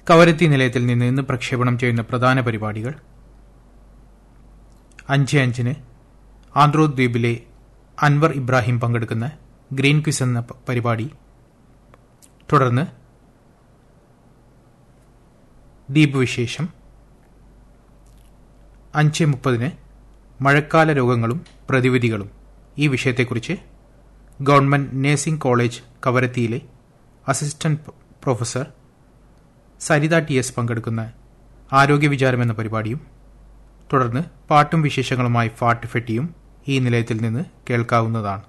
കവരത്തി നിലയത്തിൽ നിന്ന് ഇന്ന് പ്രക്ഷേപണം ചെയ്യുന്ന പ്രധാന പരിപാടികൾ അഞ്ച് അഞ്ചിന് ആന്ധ്രോദ്വീപിലെ അൻവർ ഇബ്രാഹിം പങ്കെടുക്കുന്ന ഗ്രീൻ ക്വിസ് എന്ന പ- പരിപാടി തുടർന്ന് ദ്വീപ് വിശേഷം അഞ്ച് മുപ്പതിന് മഴക്കാല രോഗങ്ങളും പ്രതിവിധികളും ഈ വിഷയത്തെക്കുറിച്ച് ഗവൺമെന്റ് നഴ്സിംഗ് കോളേജ് കവരത്തിയിലെ assistant professor Saritha T S പങ്കെടുക്കുന്ന ആരോഗ്യ വിചാരം എന്ന പരിപാടിയും തുടർന്ന് പാട്ടും വിശേഷങ്ങളുമായി ഫാട്ട് ഫെട്ടിയും ഈ നിലയത്തിൽ നിന്ന് കേൾക്കാവുന്നതാണ്